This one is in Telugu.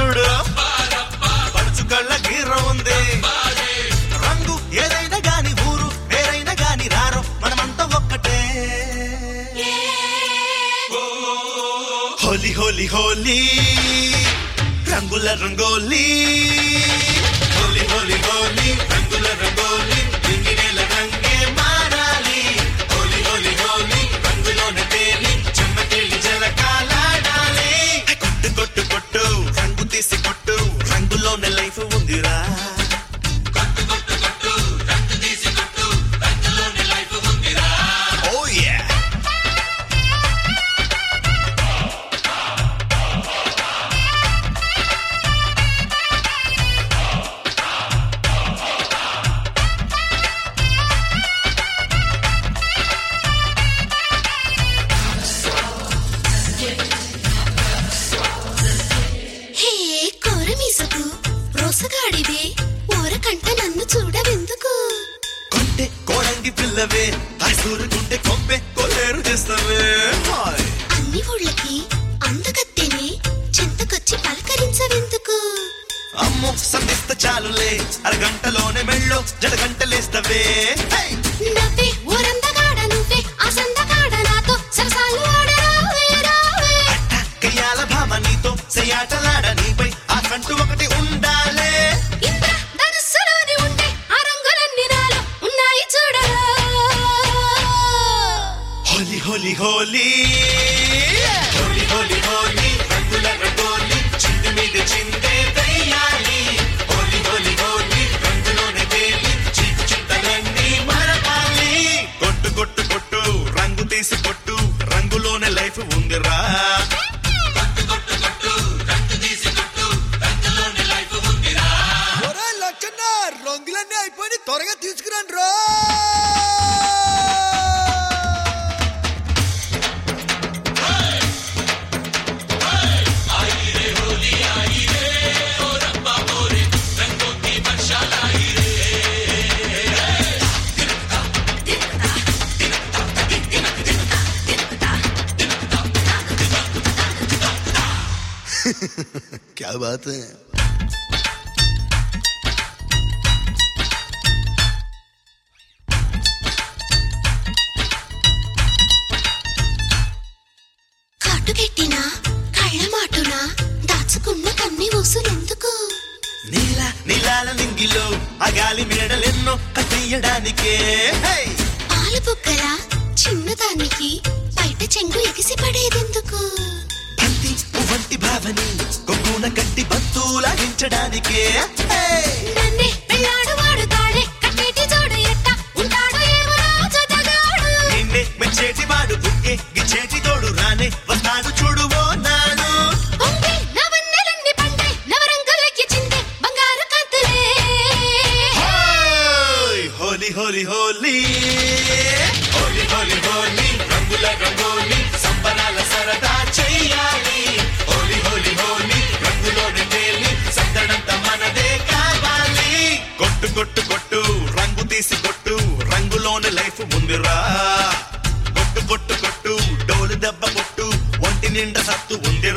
చూడు పడుచు కళ్ళ గీర ఉంది రంగు ఏదైనా గాని ఊరు వేరైనా గాని రారు మనమంతా ఒక్కటే హోలీ హోలీ హోలీ రంగుల రంగోలీ హోలీ హోలీ హోలీ రంగుల రంగోలీ రింగినేల రంగే మారాలి హోలీ హోలీ హోలీ రంగులోనే తేలి చెమ్మకెళ్ళి జలకాలాడాలి కొట్టు కొట్టు కొట్టు రంగు తీసి కొట్టు రంగులోనే లైఫ్ ఉందిరా Oh yeah! హే కోరమీసకు రోసగాడివే ఓరకంట నన్ను చూడవెందుకు కొంటే కోడంగి పిల్లవే కుంటే కొంపే కొల్లేరు చేస్తావే హాయ్ అన్ని ఊళ్ళకి అందగత్తెనే చెంతకొచ్చి పలకరించవెందుకు అమ్మో సంధిస్త చాలులే అరగంటలోనే మెళ్ళో జడగంటలేస్తవే హై! నవ్వే ఊరందగాడ నువ్వే ఆ సందగాడ నాతో సరసాలు ఆడరావే రావే అట్ట కయ్యాల భామ నీతో సెయాటలాడ నీపై ఆ కంటూ ఒకటి ఉండాలే ఇంద్ర ధనుస్సులోని ఉంటే ఆ రంగులన్నీ నాలో ఉన్నాయి చూడరా హోలీ హోలీ హోలీ హోలీ హోలీ హోలీ రంగుల రంగోలి చింది మీద చిందే వెయ్యాలి హోలీ హోలీ హోలీ రంగులోనే తేలి చీకు చింతలన్నీ మరపాలి కొట్టు కొట్టు కొట్టు రంగు తీసి కొట్టు రంగులోనే లైఫ్ ఉందిరా ఒరే లచ్చన్న రంగులన్నీ అయిపోయి త్వరగా తీసుకురండి రో क्या बात है కాటుకెట్టిన కళ్ళ మాటున దాచుకున్న కన్ని ఊసులెందుకు నీల నీలాల నింగిలో ఆ గాలి మేడలెన్నో కట్టేయడానికే హై! పాలు బుగ్గల చిన్నదానికి బయట చెంగు ఎగిసి పడేదెందుకు బంతి పువ్వంటి భావని కొక్కున గట్టి బంతులాగించడానికే హై! నన్నే పెళ్ళాడు వాడు తాడే కట్టేటి జోడు ఎట్ట ఉంటాడు ఏమో జతగాడు నిన్నే మెచ్చేటి వాడు బుక్కే గిచ్చేటి తోడు రానే వస్తాడు చూడు ఓ నాడు పొంగి నవన్నెలన్ని పండే నవరంగులకి చిందే బంగారు కాంతులే హోయ్! హోలీ హోలీ హోలీ హోలీ హోలీ హోలీ రంగుల రంగోలి సంబరాల సరదా చెయ్యాలి హోలీ హోలీ హోలీ రంగులోని తేలి సందడంత మనదే కావాలి కొట్టు కొట్టు కొట్టు రంగు తీసి కొట్టు రంగులోని లైఫ్ ముందురా కొట్టు కొట్టు కొట్టు డోలు దెబ్బ కొట్టు ఒంటి నిండా సత్తు ఉంది